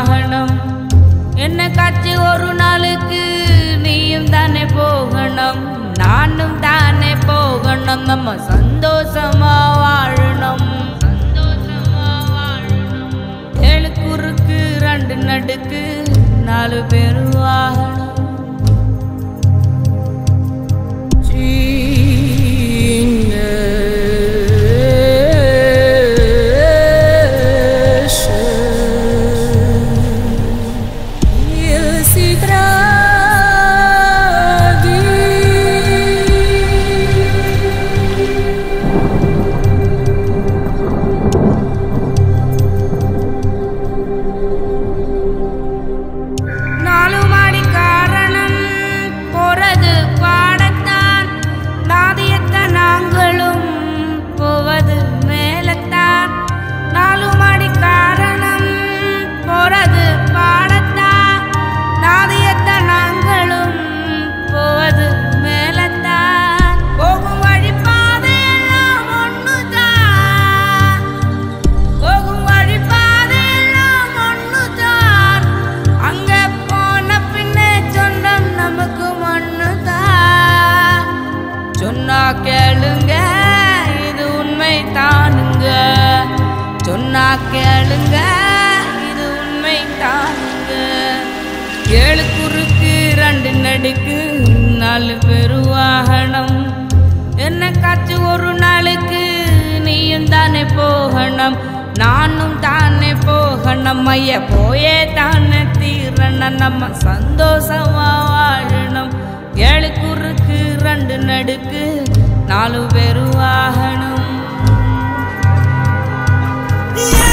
வாகனம் என்ன காட்சி ஒரு நாளுக்கு நீயும் தானே போகணும் நானும் தானே போகணும் நம்ம சந்தோஷமா வாழணும் சந்தோஷமா வாழணும் ஏழு குறுக்கு ரெண்டு நடுக்கு நாலு பேர் வாகனம் Il si draghi நாலு மாடி காரணம் போறது பாடத்தான் நாதியத்த நாங்களும் போவது மேலத்தான் நாலு மாடி காரணம் போறது பாடத்தான் நாதியத்த நாங்களும் போவது மேலத்தான் போகும் வழி பாதையெல்லாம் ஒண்ணுதான் போகும் வழி பாதையெல்லாம் ஒண்ணுதான் அங்க போன பின்னே சொந்தம் நமக்கு மண்ணுதான் சொன்னா கேளுங்க இது உண்மை தானுங்க சொன்னா கேளுங்க இது உண்மை தானுங்க ஏழு குறுக்கு ரெண்டு நடுக்கு நாலு பேரு வாகனம் என்ன காட்சி ஒரு நாளுக்கு நீயும் தானே போகணும் நானும் தானே போகணும் ஐய போயே தானே தீரணும் நம்ம சந்தோஷமா வாழணும் ஏழு குறுக்கு ரெண்டு நடுக்கு நாலு பேரு வாகனம் Yeah